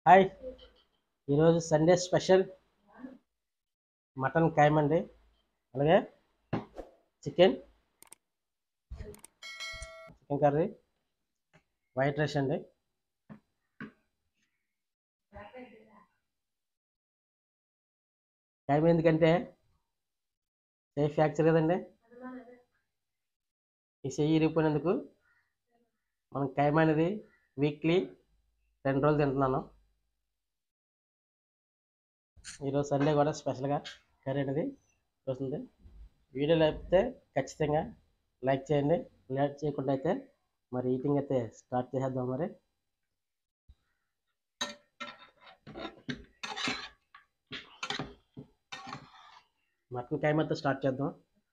Hi ఈరోజు Sunday special mutton keema అండి అలాగే chicken chicken curry white rice అండి ఖైమ్ ఎందుకంటే సేఫ్ ఫ్యాక్చర్ కదండి ఈ చెయ్యి ఇరిగిపోయినందుకు మనం ఖైమ్ అనేది వీక్లీ రెండు రోజులు తింటున్నాను ఈరోజు సండే కూడా స్పెషల్గా కర్రీ అనేది వస్తుంది వీడియో లేకపోతే ఖచ్చితంగా లైక్ చేయండి లేట్ చేయకుండా అయితే మరి ఈటింగ్ అయితే స్టార్ట్ చేసేద్దాం మరి మటన్ కైమతో స్టార్ట్ చేద్దాం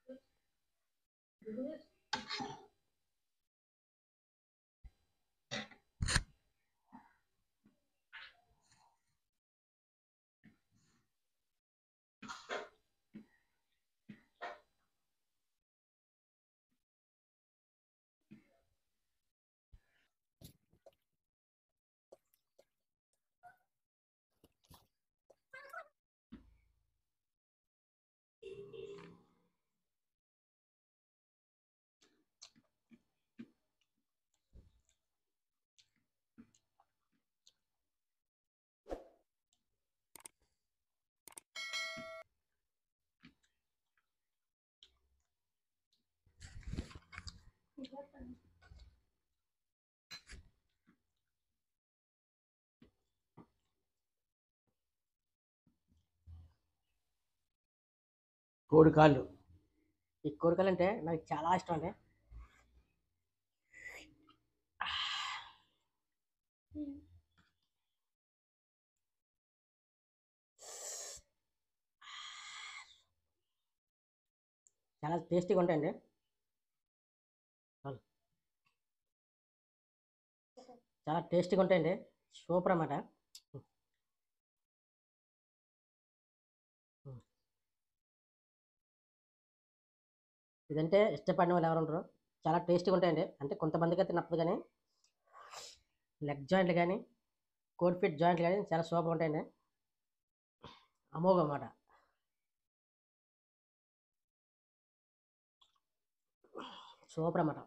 కోడి కాళ్ళు ఈ కోడి కాళ్ళు అంటే నాకు చాలా ఇష్టం అండి చాలా టేస్టీగా ఉంటాయండి చాలు. చాలా టేస్టీగా ఉంటాయండి సూపర్ అన్నమాట ఇదంటే ఇష్టపడిన వాళ్ళు ఎవరు ఉండరు చాలా టేస్టీగా ఉంటాయండి అంటే కొంతమందికి అయితే నప్పదు కానీ లెగ్ జాయింట్లు కానీ కోడ్ ఫిట్ జాయింట్లు కానీ చాలా సూపర్ ఉంటాయండి అమోఘం అన్నమాట సూపర్ అన్నమాట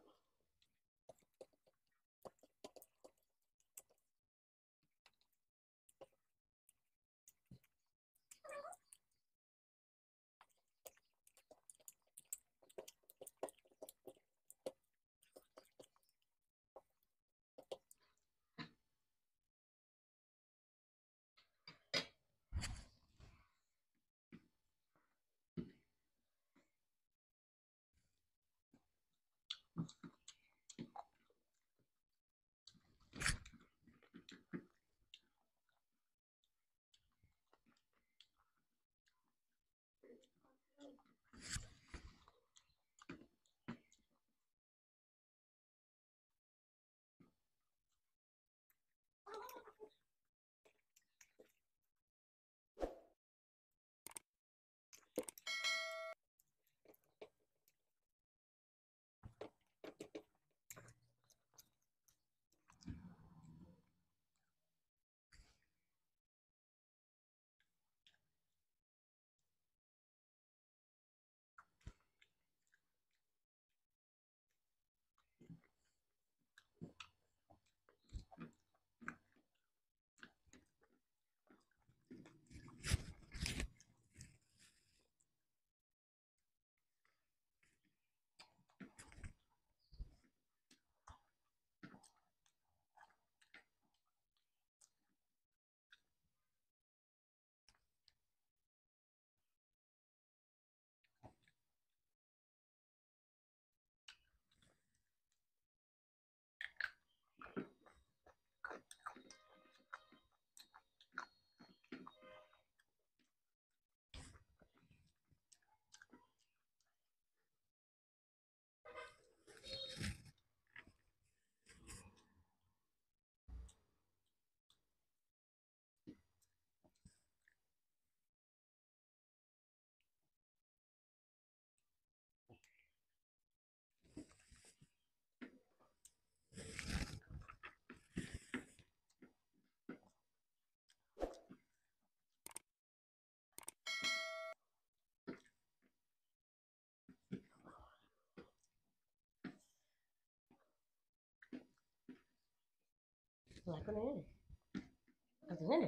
లాక్కుని అది తినండి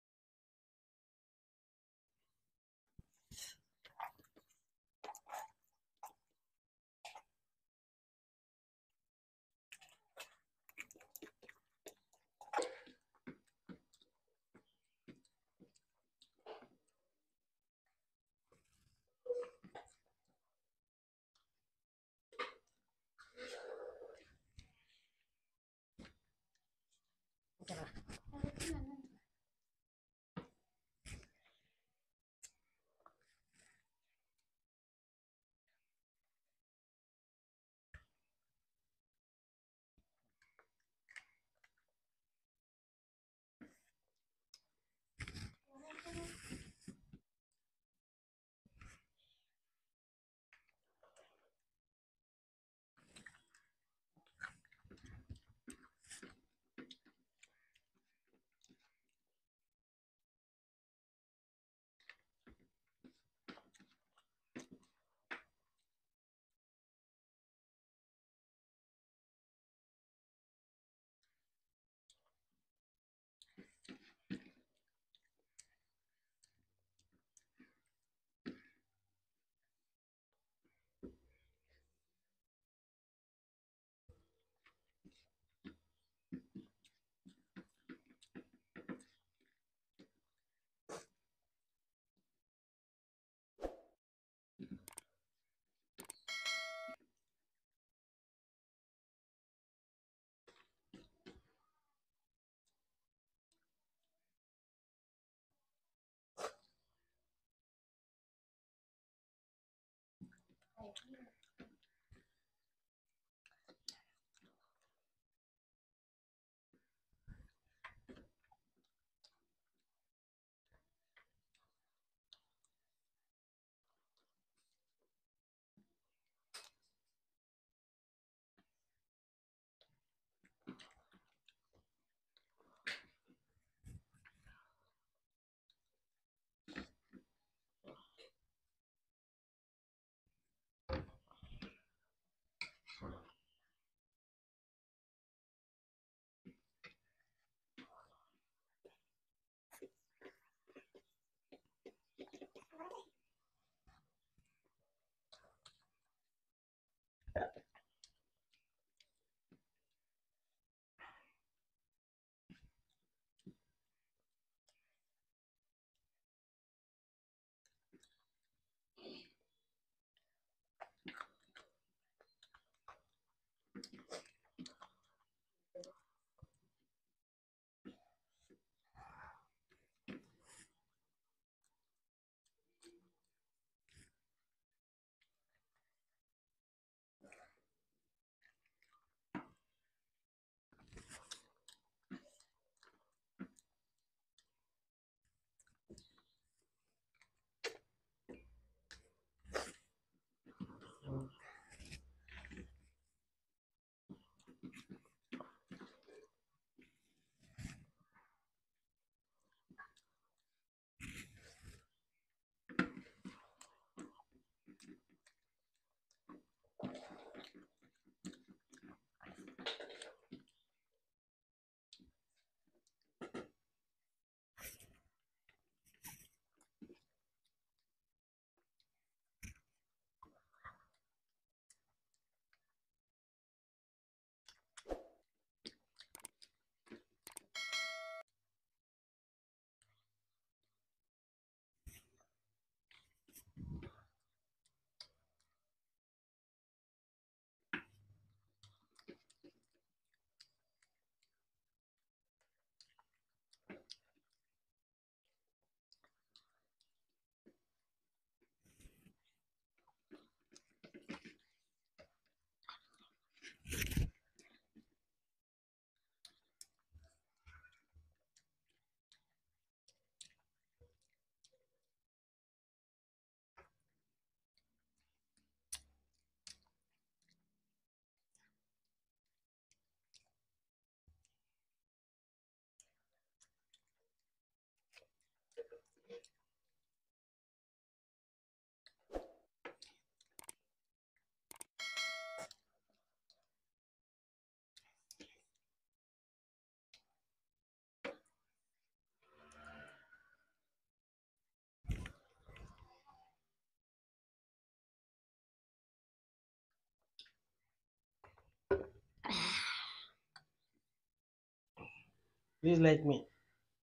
ఇంకా ప్లీజ్ లైక్ మీ